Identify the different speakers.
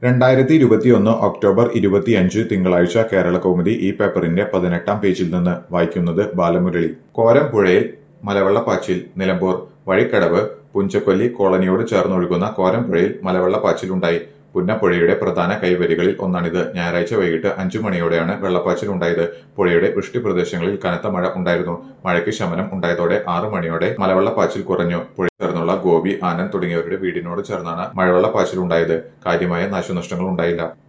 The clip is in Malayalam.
Speaker 1: രണ്ടായിരത്തി ഇരുപത്തിയൊന്ന് ഒക്ടോബർ ഇരുപത്തിയഞ്ച് തിങ്കളാഴ്ച കേരള കൗമുദി ഈ പേപ്പറിന്റെ പതിനെട്ടാം പേജിൽ നിന്ന് വായിക്കുന്നത് ബാലമുരളി കോരംപുഴയിൽ മലവെള്ളപ്പാച്ചിൽ നിലമ്പൂർ വഴിക്കടവ് പുഞ്ചക്കൊല്ലി കോളനിയോട് ചേർന്നൊഴുകുന്ന കോരംപുഴയിൽ മലവെള്ളപ്പാച്ചിലുണ്ടായി പുന്നപ്പുഴയുടെ പ്രധാന കൈവരികളിൽ ഒന്നാണിത് ഞായറാഴ്ച വൈകിട്ട് അഞ്ചു മണിയോടെയാണ് വെള്ളപ്പാച്ചിൽ ഉണ്ടായത് പുഴയുടെ വൃഷ്ടിപ്രദേശങ്ങളിൽ കനത്ത മഴ ഉണ്ടായിരുന്നു മഴയ്ക്ക് ശമനം ഉണ്ടായതോടെ ആറു മണിയോടെ മലവെള്ളപ്പാച്ചിൽ കുറഞ്ഞു പുഴ ചേർന്നുള്ള ഗോപി ആനന്ദ് തുടങ്ങിയവരുടെ വീടിനോട് ചേർന്നാണ് മഴവെള്ളപ്പാച്ചിൽ ഉണ്ടായത് കാര്യമായ നാശനഷ്ടങ്ങൾ ഉണ്ടായില്ല